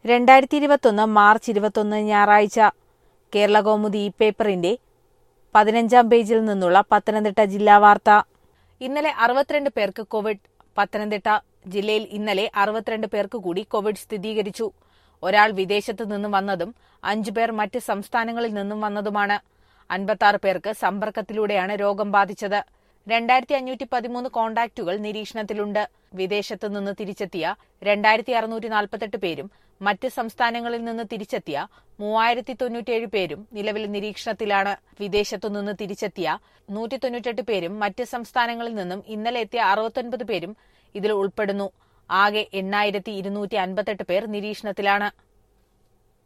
രണ്ടായിരത്തി ഇരുപത്തൊന്ന് മാർച്ച് ഇരുപത്തൊന്ന് ഞായറാഴ്ച കേരള കൗമുദി ഈ പേപ്പറിന്റെ പതിനഞ്ചാം പേജിൽ നിന്നുള്ള പത്തനംതിട്ട ജില്ലാ വാർത്ത ഇന്നലെ അറുപത്തിരണ്ട് പേർക്ക് കോവിഡ് പത്തനംതിട്ട ജില്ലയിൽ ഇന്നലെ അറുപത്തിരണ്ട് പേർക്ക് കൂടി കോവിഡ് സ്ഥിരീകരിച്ചു ഒരാൾ വിദേശത്ത് നിന്നും വന്നതും അഞ്ചു പേർ മറ്റ് സംസ്ഥാനങ്ങളിൽ നിന്നും വന്നതുമാണ് അൻപത്തി പേർക്ക് സമ്പർക്കത്തിലൂടെയാണ് രോഗം ബാധിച്ചത് രണ്ടായിരത്തി അഞ്ഞൂറ്റി പതിമൂന്ന് കോണ്ടാക്റ്റുകൾ നിരീക്ഷണത്തിലുണ്ട് വിദേശത്ത് നിന്ന് തിരിച്ചെത്തിയ രണ്ടായിരത്തി അറുന്നൂറ്റി നാൽപ്പത്തെട്ട് പേരും മറ്റ് സംസ്ഥാനങ്ങളിൽ നിന്ന് തിരിച്ചെത്തിയ മൂവായിരത്തി തൊണ്ണൂറ്റിയേഴ് പേരും നിലവിൽ നിരീക്ഷണത്തിലാണ് വിദേശത്തു നിന്ന് തിരിച്ചെത്തിയ നൂറ്റി തൊണ്ണൂറ്റെട്ട് പേരും മറ്റ് സംസ്ഥാനങ്ങളിൽ നിന്നും ഇന്നലെ എത്തിയ അറുപത്തൊൻപത് പേരും ഇതിൽ ഉൾപ്പെടുന്നു ആകെ എണ്ണായിരത്തി ഇരുന്നൂറ്റി അൻപത്തെട്ട് പേർ നിരീക്ഷണത്തിലാണ്